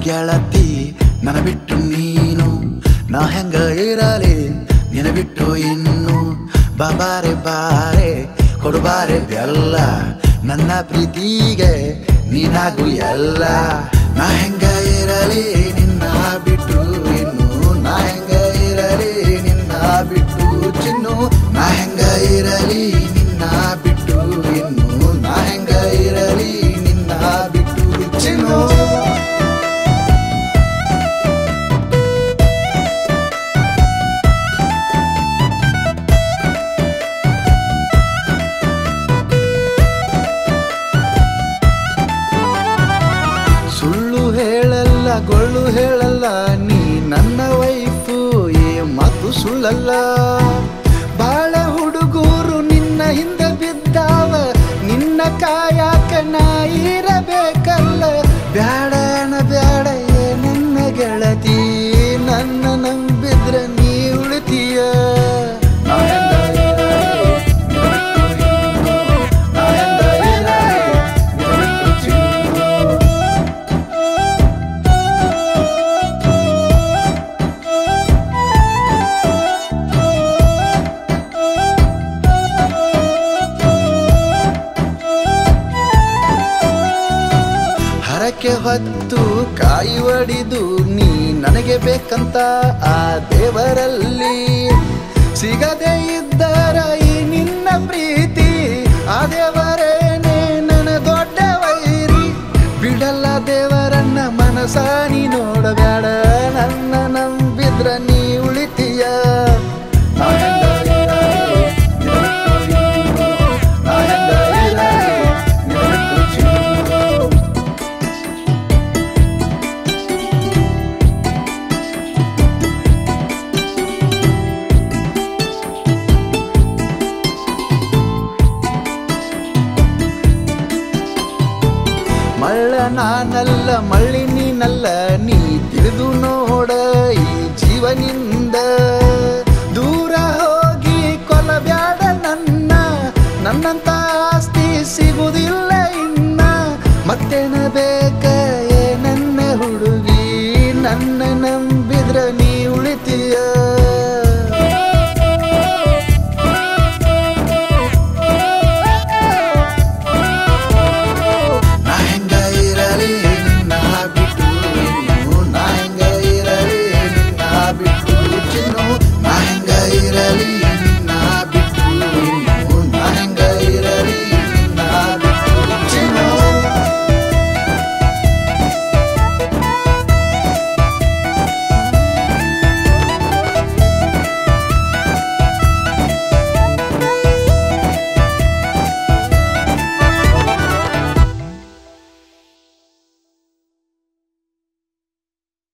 ಗೆಳತಿ ನನ್ನ ಬಿಟ್ಟು ನೀನು ನಾ ಹೆಂಗ ಇರಲಿ ನಿನ ಬಿಟ್ಟು ಇನ್ನು ಬಾಬಾರೆ ಬಾರೆ ಕೊಡುಬಾರೆ ಬೆಲ್ಲ ನನ್ನ ಪ್ರೀತಿಗೆ ನೀನಾಗು ಎಲ್ಲ ನಾ ಹೆಂಗ ಇರಲಿ ನಿನ್ನ ಬಿಟ್ಟು ಇನ್ನು ನಾ ಹೆಂಗ ಇರಲಿ ನಿನ್ನ ಬಿಟ್ಟು ಚಿನ್ನು ನಾ ಹೆಂಗ ಇರಲಿ ನಿನ್ನ ಬಿಟ್ಟು ಇನ್ನು ನಾ ಹೆಂಗ ಇರಲಿ ನಿನ್ನ ಬಿಟ್ಟು ಚಿನ್ನು ಸುಳ್ಳು ಹೇಳಲ್ಲ ಗೊಳ್ಳು ಹೇಳಲ್ಲ ನೀ ನನ್ನ ವೈಫು ಏ ಮಾತು ಸುಳ್ಳಲ್ಲ ಬಾಳ ಹುಡುಗರು ನಿನ್ನ ಹಿಂದೆ ಬಿದ್ದಾವ ನಿನ್ನ ಕಾಯಾಕ ನಾ ಇರಬೇಕಲ್ಲ ಬ್ಯಾಡನ ಬ್ಯಾಡ ಏ ನನ್ನ ಗೆಳತಿ ನನ್ನ ನಂಬಿದ್ರ ನೀ ಉಳಿತೀಯ ನಾ ಹೆಂಗ ಇರಲಿ? ನಿನ್ನ ಬಿಟ್ಟು ಇನ್ನು? ನಾ ಹೆಂಗ ಇರಲಿ? ನಿನ್ನ ಬಿಟ್ಟು ಚಿನ್ನು? ಹರಕೆ ಹೊತ್ತು ಕಾಯಿ ಒಡಿದು ನೀ ನನಗೆ ಬೇಕಂತ ಆ ದೇವರಲ್ಲಿ ಸಿಗದೆ ಇದ್ದರ ಈ ನಿನ್ನ ಪ್ರೀತಿ ಆ ದೇವರೇನೆ ನನ್ನ ದೊಡ್ಡ ವೈರಿ ಬಿಡಲ್ಲ ದೇವರನ್ನ ಮನಸಾನಿ ನೋಡಬೇಡ ನನ್ನ ನಂಬಿದ್ರ ನೀ ಉಳಿತೀಯ ನಾ ಹೆಂಗ ಇರಲಿ? ನಿನ್ನ ಬಿಟ್ಟು ಇನ್ನು? ನಾ ಹೆಂಗ ಇರಲಿ? ನಿನ್ನ ಬಿಟ್ಟು ಚಿನ್ನು? ಮಳ್ಳ ನಾನಲ್ಲ ಮಳ್ಳಿ ನೀನಲ್ಲ ನೀ ತಿಳಿದು ನೋಡ ಈ ಜೀವನಿಂದ ದೂರ ಹೋಗಿ ಕೊಲಬ್ಯಾಡ ನನ್ನ ನನ್ನಂತ ಆಸ್ತಿ ಸಿಗುವುದಿಲ್ಲ ಇನ್ನ ಮತ್ತೇನ ಬೇಕ